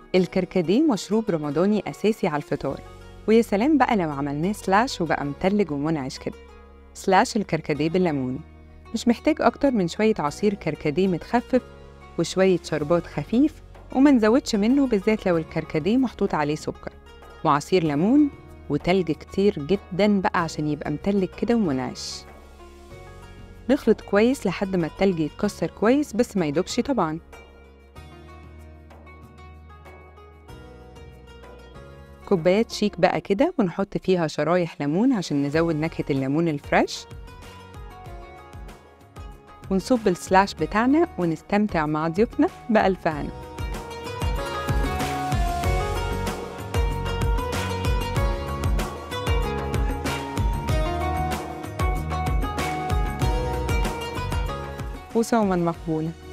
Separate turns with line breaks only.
الكركديه مشروب رمضاني أساسي على الفطار ويا سلام بقى لو عملناه سلاش وبقى متلج ومنعش كده سلاش الكركديه بالليمون مش محتاج أكتر من شوية عصير كركديه متخفف وشوية شربات خفيف وما نزودش منه بالذات لو الكركديه محطوط عليه سكر وعصير ليمون وتلج كتير جدا بقى عشان يبقى متلج كده ومنعش نخلط كويس لحد ما التلج يتكسر كويس بس ما يدوبش طبعا كوبايات شيك بقى كده ونحط فيها شرايح ليمون عشان نزود نكهة الليمون الفريش ونصب السلاش بتاعنا ونستمتع مع ضيوفنا بألف هنا وصوما مقبولا